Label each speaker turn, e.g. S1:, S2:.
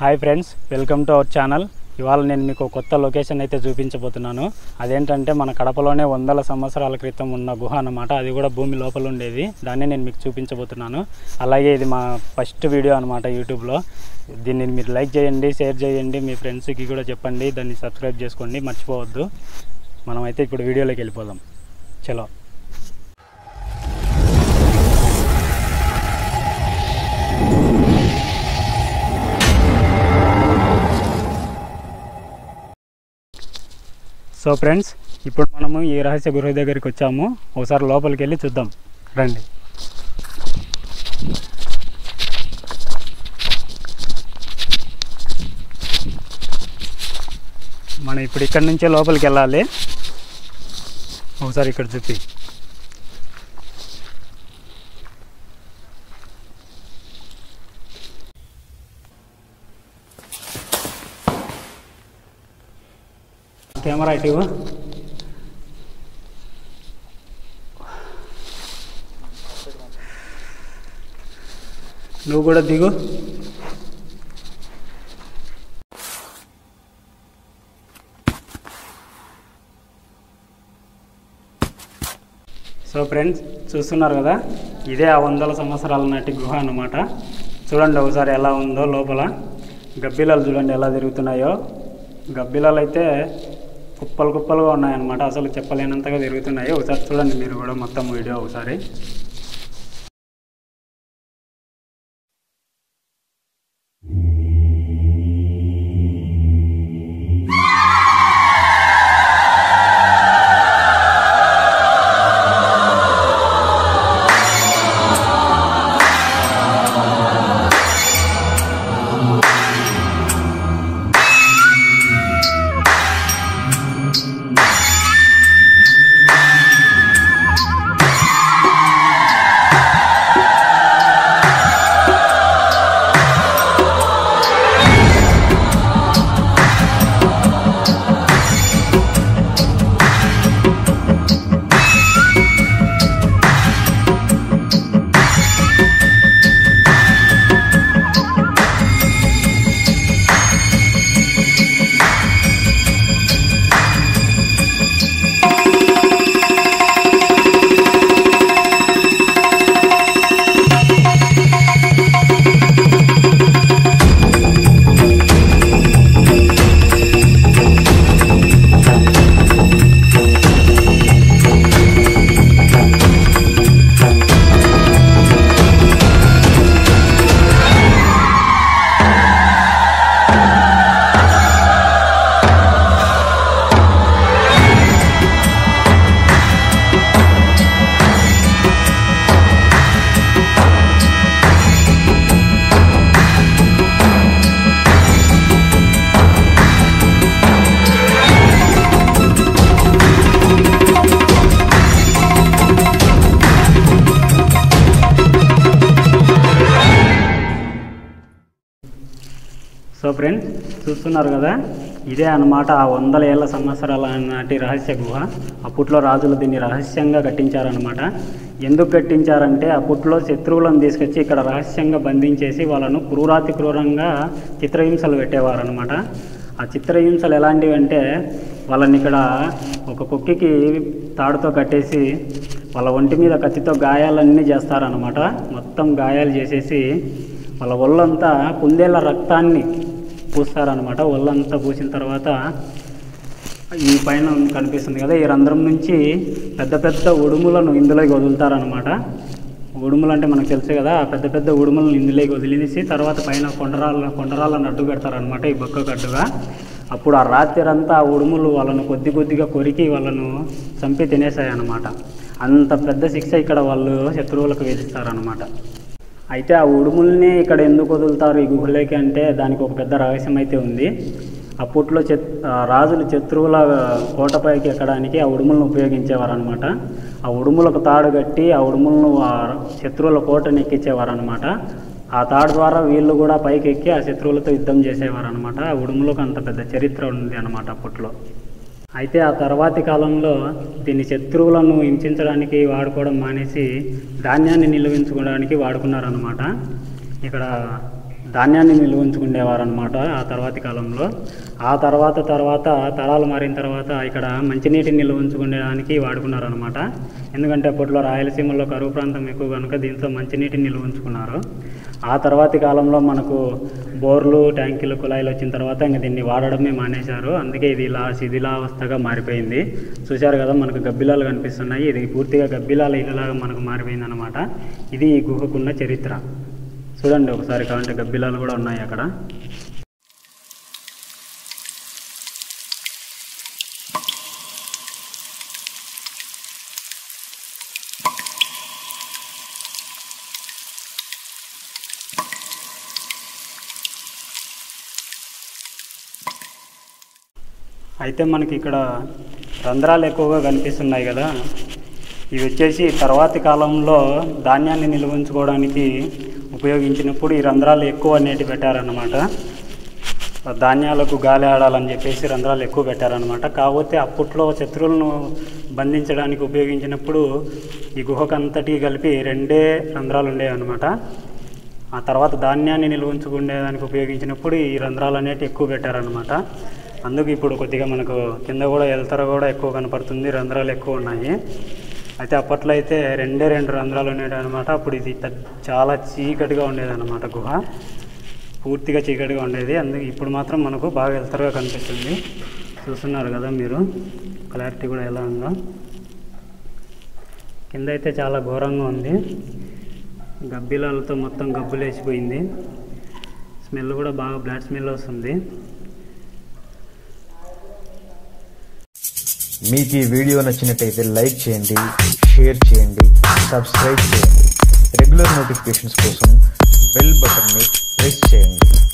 S1: Hi friends welcome to our channel ఇవాళ నేను మీకు కొత్త లొకేషన్ అయితే చూపించబోతున్నాను అదేంటంటే మన కడపలోనే వందల సంవత్సరాల క్రితం ఉన్న గుహ అన్నమాట అది కూడా భూమి లోపల ఉండేది దాన్ని నేను మీకు చూపించబోతున్నాను అలాగే ఇది మా ఫస్ట్ వీడియో అనమాట యూట్యూబ్లో దీన్ని మీరు లైక్ చేయండి షేర్ చేయండి మీ ఫ్రెండ్స్కి కూడా చెప్పండి దాన్ని సబ్స్క్రైబ్ చేసుకోండి మర్చిపోవద్దు మనమైతే ఇప్పుడు వీడియోలోకి వెళ్ళిపోదాం చలో సో ఫ్రెండ్స్ ఇప్పుడు మనము ఈ రహస్య గృహ దగ్గరికి వచ్చాము ఒకసారి లోపలికి వెళ్ళి చూద్దాం రండి మనం ఇప్పుడు ఇక్కడ నుంచే లోపలికి వెళ్ళాలి ఒకసారి ఇక్కడ చూపి కెమెరా ఇటు ఇవ్వు. నువ్వు కూడా దిగు సో ఫ్రెండ్స్ చూస్తున్నారు కదా ఇదే ఆ వందల సంవత్సరాల నాటి గుహ అన్నమాట చూడండి ఒకసారి ఎలా ఉందో లోపల గబ్బిలాలు చూడండి ఎలా తిరుగుతున్నాయో గబ్బిలాలు అయితే కుప్పలు కుప్పలుగా ఉన్నాయన్నమాట అసలు చెప్పలేనంతగా తిరుగుతున్నాయి ఒకసారి చూడండి మీరు కూడా మొత్తం వీడియో ఒకసారి సో ఫ్రెండ్స్ చూస్తున్నారు కదా ఇదే అన్నమాట ఆ వందల ఏళ్ళ సంవత్సరాల నాటి రహస్య గుహ అప్పట్లో రాజులు దీన్ని రహస్యంగా కట్టించారనమాట ఎందుకు కట్టించారంటే అప్పట్లో శత్రువులను తీసుకొచ్చి ఇక్కడ రహస్యంగా బంధించేసి వాళ్ళను క్రూరాతి క్రూరంగా చిత్రహింసలు పెట్టేవారనమాట ఆ చిత్రహింసలు ఎలాంటివి అంటే వాళ్ళని ఇక్కడ ఒక కుక్కికి తాడుతో కట్టేసి వాళ్ళ ఒంటి మీద కత్తితో గాయాలన్నీ చేస్తారనమాట మొత్తం గాయాలు చేసేసి వాళ్ళ ఒళ్ళంతా కుందేళ్ళ రక్తాన్ని పూస్తారనమాట ఒళ్ళంతా పూసిన తర్వాత ఈ పైన కనిపిస్తుంది కదా ఈ రంధ్రం నుంచి పెద్ద పెద్ద ఉడుములను ఇందులోకి వదులుతారనమాట ఉడుములు అంటే మనకు తెలుసు కదా ఆ పెద్ద పెద్ద ఉడుములను ఇందులోకి వదిలేసి తర్వాత పైన కొండరాళ్ళ కొండరాళ్ళను అడ్డు పెడతారనమాట ఈ బొక్కకు అడ్డుగా అప్పుడు ఆ రాత్రి ఆ ఉడుములు వాళ్ళను కొద్ది కొద్దిగా కొరికి వాళ్ళను చంపి తినేసాయి అన్నమాట అంత పెద్ద శిక్ష ఇక్కడ వాళ్ళు శత్రువులకు విధిస్తారనమాట అయితే ఆ ఉడుముల్ని ఇక్కడ ఎందుకు వదులుతారు ఈ గుహలోకి అంటే దానికి ఒక పెద్ద రహస్యం అయితే ఉంది అప్పట్లో చెత్ ఆ రాజులు శత్రువుల కోటపైకి ఎక్కడానికి ఆ ఉడుములను ఉపయోగించేవారు అనమాట ఆ ఉడుములకు తాడు కట్టి ఆ ఉడుములను ఆ శత్రువుల కోటని ఎక్కించేవారు ఆ తాడు ద్వారా వీళ్ళు కూడా పైకి ఎక్కి ఆ శత్రువులతో యుద్ధం చేసేవారు అనమాట ఆ ఉడుములకు అంత పెద్ద చరిత్ర ఉంది అనమాట అప్పట్లో అయితే ఆ తర్వాతి కాలంలో దీన్ని శత్రువులను హింసించడానికి వాడుకోవడం మానేసి ధాన్యాన్ని నిల్వించుకోవడానికి వాడుకున్నారనమాట ఇక్కడ ధాన్యాన్ని నిల్వ ఉంచుకునేవారు అనమాట ఆ తర్వాతి కాలంలో ఆ తర్వాత తర్వాత తరాలు మారిన తర్వాత ఇక్కడ మంచినీటిని నిల్వ ఉంచుకునేదానికి వాడుకున్నారనమాట ఎందుకంటే అప్పట్లో రాయలసీమలో కరువు ప్రాంతం ఎక్కువ కనుక దీంతో మంచినీటిని నిల్వ ఉంచుకున్నారు ఆ తర్వాతి కాలంలో మనకు బోర్లు ట్యాంకులు కుళాయిలు వచ్చిన తర్వాత ఇంక దీన్ని వాడడమే మానేశారు అందుకే ఇది ఇలా శిథిలావస్థగా మారిపోయింది చూశారు కదా మనకు గబ్బిలాలు కనిపిస్తున్నాయి ఇది పూర్తిగా గబ్బిలాల ఇల్లులాగా మనకు మారిపోయింది అనమాట ఇది ఈ గుహకున్న చరిత్ర చూడండి ఒకసారి కావాలంటే గబ్బిలాలు కూడా ఉన్నాయి అక్కడ అయితే మనకి ఇక్కడ రంధ్రాలు ఎక్కువగా కనిపిస్తున్నాయి కదా ఇవి వచ్చేసి తర్వాతి కాలంలో ధాన్యాన్ని నిల్వ ఉంచుకోవడానికి ఉపయోగించినప్పుడు ఈ రంధ్రాలు ఎక్కువ నేటి పెట్టారన్నమాట ధాన్యాలకు గాలి ఆడాలని చెప్పేసి రంధ్రాలు ఎక్కువ పెట్టారనమాట కాకపోతే అప్పట్లో శత్రువులను బంధించడానికి ఉపయోగించినప్పుడు ఈ గుహకంతటి కలిపి రెండే రంధ్రాలు ఉండేవి అనమాట ఆ తర్వాత ధాన్యాన్ని నిల్వ ఉంచుకునేదానికి ఉపయోగించినప్పుడు ఈ రంధ్రాలు అనేవి ఎక్కువ పెట్టారనమాట అందుకు ఇప్పుడు కొద్దిగా మనకు కింద కూడా ఎల్తర కూడా ఎక్కువ కనపడుతుంది రంధ్రాలు ఎక్కువ ఉన్నాయి అయితే అప్పట్లో అయితే రెండే రెండు రంధ్రాలు ఉండేవి అనమాట అప్పుడు ఇది త- చాలా చీకటిగా ఉండేది అనమాట గుహ పూర్తిగా చీకటిగా ఉండేది అందుకే ఇప్పుడు మాత్రం మనకు బాగా ఎల్తరగా కనిపిస్తుంది చూస్తున్నారు కదా మీరు క్లారిటీ కూడా ఎలా ఉందో కింద అయితే చాలా ఘోరంగా ఉంది గబ్బిలాలతో మొత్తం గబ్బులు వేసిపోయింది స్మెల్ కూడా బాగా బ్లాడ్ స్మెల్ వస్తుంది
S2: మీకు ఈ వీడియో నచ్చినట్టయితే లైక్ చేయండి షేర్ చేయండి సబ్స్క్రైబ్ చేయండి రెగ్యులర్ నోటిఫికేషన్స్ కోసం బెల్ బటన్ని ప్రెస్ చేయండి